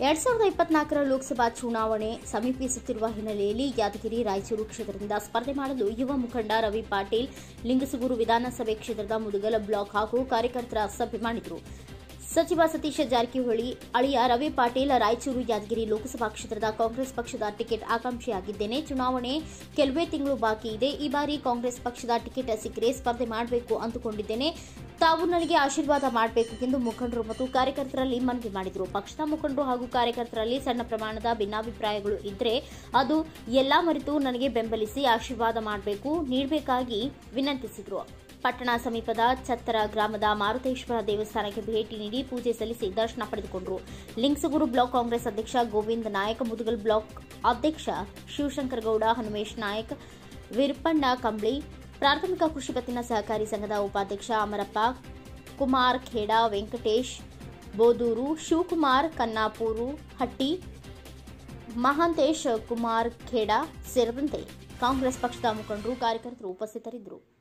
ಎರಡ್ ಸಾವಿರದ ಇಪ್ಪತ್ನಾಲ್ಕರ ಲೋಕಸಭಾ ಚುನಾವಣೆ ಸಮೀಪಿಸುತ್ತಿರುವ ಹಿನ್ನೆಲೆಯಲ್ಲಿ ಯಾದಗಿರಿ ರಾಯಚೂರು ಕ್ಷೇತ್ರದಿಂದ ಸ್ಪರ್ಧೆ ಮಾಡಲು ಯುವ ಮುಖಂಡ ರವಿ ಪಾಟೀಲ್ ಲಿಂಗಸಗೂರು ವಿಧಾನಸಭೆ ಕ್ಷೇತ್ರದ ಮುದುಗಲ ಬ್ಲಾಕ್ ಹಾಗೂ ಕಾರ್ಯಕರ್ತರ ಸಭೆ ಮಾಡಿದರು ಸಚಿವ ಸತೀಶ ಜಾರಕಿಹೊಳಿ ಅಳಿಯ ರವಿ ಪಾಟೀಲ್ ರಾಯಚೂರು ಯಾದಗಿರಿ ಲೋಕಸಭಾ ಕ್ಷೇತ್ರದ ಕಾಂಗ್ರೆಸ್ ಪಕ್ಷದ ಟಿಕೆಟ್ ಆಕಾಂಕ್ಷಿಯಾಗಿದ್ದೇನೆ ಚುನಾವಣೆ ಕೆಲವೇ ತಿಂಗಳು ಬಾಕಿ ಇದೆ ಈ ಬಾರಿ ಕಾಂಗ್ರೆಸ್ ಪಕ್ಷದ ಟಿಕೆಟ್ ಸಿಕ್ಕರೆ ಸ್ಪರ್ಧೆ ಮಾಡಬೇಕು ಅಂದುಕೊಂಡಿದ್ದೇನೆ ತಾವು ನನಗೆ ಆಶೀರ್ವಾದ ಮಾಡಬೇಕು ಎಂದು ಮುಖಂಡರು ಮತ್ತು ಕಾರ್ಯಕರ್ತರಲ್ಲಿ ಮನವಿ ಮಾಡಿದರು ಪಕ್ಷದ ಮುಖಂಡರು ಹಾಗೂ ಕಾರ್ಯಕರ್ತರಲ್ಲಿ ಸಣ್ಣ ಪ್ರಮಾಣದ ಭಿನ್ನಾಭಿಪ್ರಾಯಗಳು ಇದ್ದರೆ ಅದು ಎಲ್ಲಾ ಮರೆತು ನನಗೆ ಬೆಂಬಲಿಸಿ ಆಶೀರ್ವಾದ ಮಾಡಬೇಕು ನೀಡಬೇಕಾಗಿ ವಿನಂತಿಸಿದರು ಪಟ್ಟಣ ಸಮೀಪದ ಛತ್ತರ ಗ್ರಾಮದ ಮಾರುತೇಶ್ವರ ದೇವಸ್ಥಾನಕ್ಕೆ ಭೇಟಿ ನೀಡಿ ಪೂಜೆ ಸಲ್ಲಿಸಿ ದರ್ಶನ ಪಡೆದುಕೊಂಡರು ಲಿಂಗಸಗೂರು ಬ್ಲಾಕ್ ಕಾಂಗ್ರೆಸ್ ಅಧ್ಯಕ್ಷ ಗೋವಿಂದ್ ನಾಯಕ್ ಮುದುಗಲ್ ಬ್ಲಾಕ್ ಅಧ್ಯಕ್ಷ ಶಿವಶಂಕರ ಗೌಡ ಹನುಮೇಶ್ ನಾಯಕ್ ವಿರ್ಪಣ್ಣ ಕಂಬ್ಳಿ ಪ್ರಾಥಮಿಕ ಕೃಷಿ ಪತ್ತಿನ ಸಹಕಾರಿ ಸಂಘದ ಉಪಾಧ್ಯಕ್ಷ ಅಮರಪ್ಪ ಕುಮಾರ್ ಖೇಡಾ ವೆಂಕಟೇಶ್ ಬೋದೂರು ಶಿವಕುಮಾರ್ ಕನ್ನಾಪೂರು ಹಟ್ಟಿ ಮಹಾಂತೇಶ್ ಕುಮಾರ್ ಖೇಡಾ ಸೇರಿದಂತೆ ಕಾಂಗ್ರೆಸ್ ಪಕ್ಷದ ಮುಖಂಡರು ಕಾರ್ಯಕರ್ತರು ಉಪಸ್ಥಿತರಿದ್ದರು